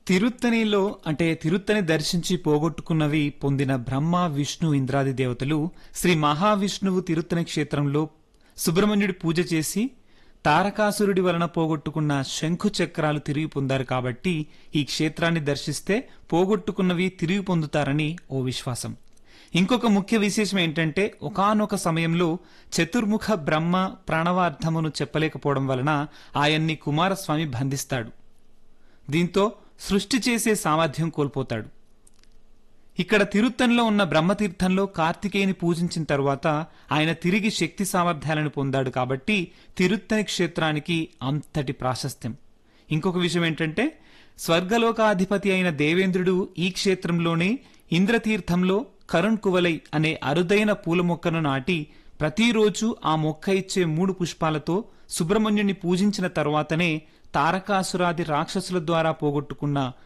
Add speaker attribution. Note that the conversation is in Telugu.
Speaker 1: తిరుత్తనిలో అంటే తిరుత్తని దర్శించి పోగొట్టుకున్నవి పొందిన బ్రహ్మ విష్ణు ఇంద్రాది దేవతలు శ్రీ మహావిష్ణువు తిరుత్తని క్షేత్రంలో సుబ్రహ్మణ్యుడి పూజ చేసి తారకాసురుడి వలన పోగొట్టుకున్న శంఖు చక్రాలు తిరిగి పొందారు కాబట్టి ఈ క్షేత్రాన్ని దర్శిస్తే పోగొట్టుకున్నవి తిరిగి పొందుతారని ఓ విశ్వాసం ఇంకొక ముఖ్య విశేషం ఏంటంటే ఒకానొక సమయంలో చతుర్ముఖ బ్రహ్మ ప్రణవార్థమును చెప్పలేకపోవడం వలన ఆయన్ని కుమారస్వామి బంధిస్తాడు దీంతో సృష్టి చేసే సామర్థ్యం కోల్పోతాడు ఇక్కడ తిరుత్తనిలో ఉన్న బ్రహ్మతీర్థంలో కార్తికేయుని పూజించిన తరువాత ఆయన తిరిగి శక్తి సామర్థ్యాలను పొందాడు కాబట్టి తిరుత్తని క్షేత్రానికి అంతటి ప్రాశస్త్యం ఇంకొక విషయం ఏంటంటే స్వర్గలోకాధిపతి అయిన దేవేంద్రుడు ఈ క్షేత్రంలోనే ఇంద్రతీర్థంలో కరుణ్ కువలై అనే అరుదైన పూల మొక్కను నాటి ప్రతిరోజు ఆ మొక్క ఇచ్చే మూడు పుష్పాలతో సుబ్రహ్మణ్యుని పూజించిన తరువాతనే తారకాసురాది రాక్షసుల ద్వారా పోగొట్టుకున్న